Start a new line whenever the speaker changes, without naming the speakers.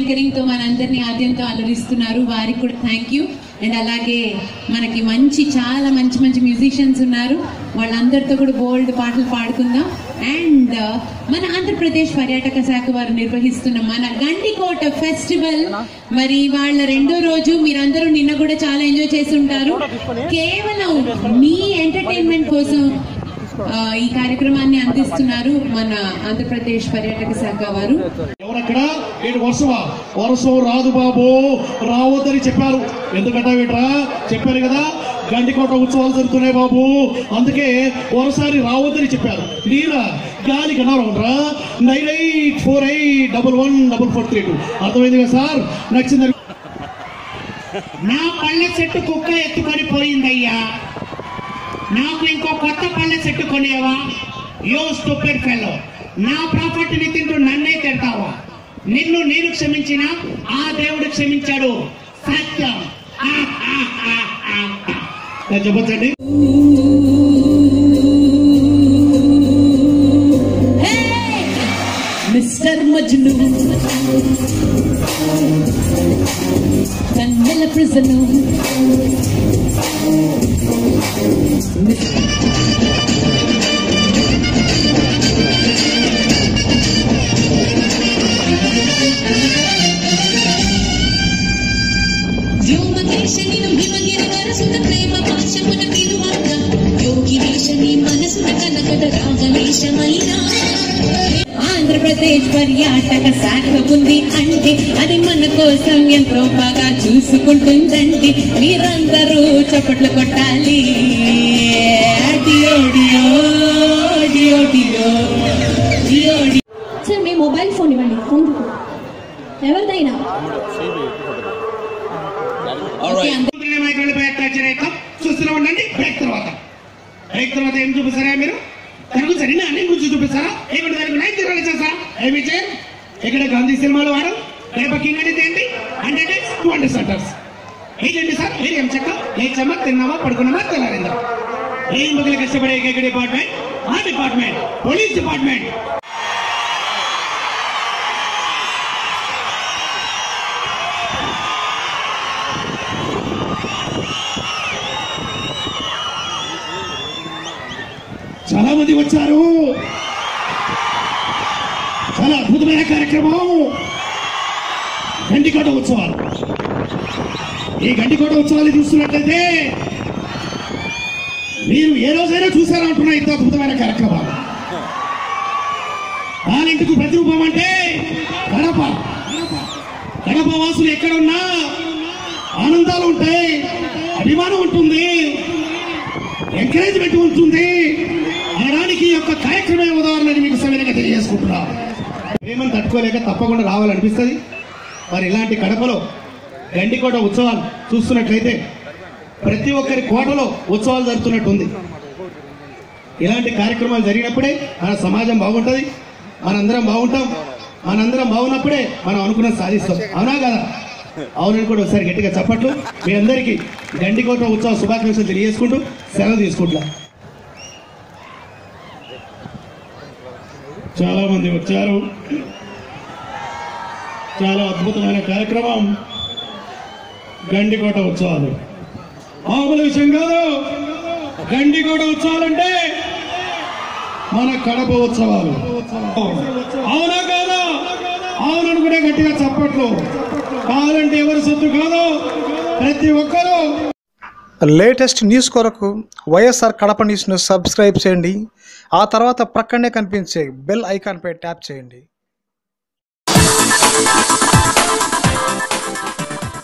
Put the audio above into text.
Anchoring తో మనందరినీ ఆద్యంతో అలరిస్తున్నారు వారికి కూడా థ్యాంక్ యూ అండ్ అలాగే మనకి మంచి చాలా మంచి మంచి మ్యూజిషియన్స్ ఉన్నారు వాళ్ళందరితో కూడా బోల్డ్ పాటలు పాడుకుందాం అండ్ మన ఆంధ్రప్రదేశ్ పర్యాటక శాఖ వారు నిర్వహిస్తున్న మన గండికోట ఫెస్టివల్ మరి వాళ్ళ రెండో రోజు మీరందరూ నిన్న కూడా చాలా ఎంజాయ్ చేసి ఉంటారు కేవలం మీ ఎంటర్టైన్మెంట్ కోసం ఆ, ఈ కార్యక్రమాన్ని అందిస్తున్నారు మన ఆంధ్రప్రదేశ్ పర్యాటక శాఖ వారు
ఎవరక్కడ ఏంటి వర్షమా వర్షం రాదు బాబు రావద్దని చెప్పారు ఎందుకంటే వీట్రా చెప్పారు కదా గండికోట ఉత్సవాలు జరుగుతున్నాయి బాబు అందుకే ఒకసారి రావద్దని చెప్పారు నీరా గాలికి అన్నారా nine eight four eight double one double four three two అర్థమైంది కదా సార్ నచ్చిందని
నా పళ్ళె చెట్టు కుక్క ఎత్తుకొని పోయిందయ్యా నాకు ఇంకో కొత్త పళ్ళె చెట్టు కొనేవా యో స్టూపిడ్ ఫెలో నా ప్రాపర్టీని తింటూ నన్నే తిడతావా నిన్ను నేను క్షమించిన ఆ దేవుడు క్షమించాడు సత్యం ఆ, ఆ, ఆ, ఆ, ఆ.
నేను చెప్పొచ్చండి
మిస్టర్ మజ్ను కన్నెల ప్రిజను
వ్యోమకేశనిను భీమగిరి వరసున ప్రేమ పాశమున పిలువాక యోగి వేషని మనసున కనకద రాగలేశమైనా
ఆంధ్రప్రదేశ్ పర్యాటక శాఖ ఉంది అంటే అది మన కోసం ఎంతో బాగా చూసుకుంటుందండి మీరందరూ చప్పట్లు కొట్టాలి డియో డియో డియో డియో డియో డియో
సార్ మీ మొబైల్ ఫోన్ ఇవ్వండి ముందుకు ఎవరిదైనా
ఓకే, అందరూ
పొద్దున్నే మైకులు బ్రేక్ వచ్చేరేకం చూస్తూనే ఉండండి బ్రేక్ తర్వాత బ్రేక్ తర్వాత ఏం చూపిస్తారా మీరు దాని గురించి అన్ని అన్ని గురించి చూపిస్తారా ఇక్కడ దానికి నైన్ తిరగాలి చేస్తారా ఏమి చేయండి ఇక్కడ గాంధీ సినిమాలో వాడు రేపు కింగ్ అనేది ఏంటి hundred days two hundred centres ఏంటండి సార్ మీరు ఏం చెక్క లేచామా తిన్నామా పడుకున్నామా తెల్లారిందా ఏం బదులు కష్టపడే ఏకైక డిపార్ట్మెంట్ ఆ డిపార్ట్మెంట్ పోలీస్ డిపార్ట్మెంట్
చాలా మంది వచ్చారు చాలా అద్భుతమైన కార్యక్రమం గండికోట ఉత్సవాలు ఈ గండికోట ఉత్సవాలు చూస్తున్నట్లయితే మీరు ఏ రోజైనా చూసారంటున్నా ఇంత అద్భుతమైన కార్యక్రమాలు ఆలింటికి ప్రతిరూపం అంటే కడప కడప వాసులు ఎక్కడున్నా ఆనందాలు ఉంటాయి అభిమానం ఉంటుంది ఎంకరేజ్మెంట్ ఉంటుంది అనడానికి ఈ యొక్క కార్యక్రమే ఉదాహరణని మీకు సవినంగా తెలియజేసుకుంటున్నా ప్రేమను తట్టుకోలేక తప్పకుండా రావాలనిపిస్తుంది మరి ఇలాంటి కడపలో గండికోట ఉత్సవాలు చూస్తున్నట్లయితే ప్రతి ఒక్కరి కోటలో ఉత్సవాలు జరుగుతున్నట్టు ఉంది ఇలాంటి కార్యక్రమాలు జరిగినప్పుడే మన సమాజం బాగుంటుంది మనందరం బాగుంటాం మనందరం బాగున్నప్పుడే మనం అనుకున్నది సాధిస్తాం అవునా కదా అవునని కూడా ఒకసారి గట్టిగా చప్పట్లు మీ అందరికీ గండికోట ఉత్సవ శుభాకాంక్షలు తెలియజేసుకుంటూ సెలవు తీసుకుంటున్నా చాలా మంది వచ్చారు చాలా అద్భుతమైన కార్యక్రమం గండికోట ఉత్సవాలు మామూలు విషయం కాదు గండికోట ఉత్సవాలంటే మన కడప ఉత్సవాలు అవునా కాదా అవుననుకునే గట్టిగా చప్పట్లు కావాలంటే ఎవరి సొత్తు కాదు ప్రతి ఒక్కరూ
లేటెస్ట్ న్యూస్ కొరకు వైఎస్ఆర్ కడప న్యూస్ను సబ్స్క్రైబ్ చేయండి ఆ తర్వాత ప్రక్కనే కనిపించే బెల్ ఐకాన్పై ట్యాప్ చేయండి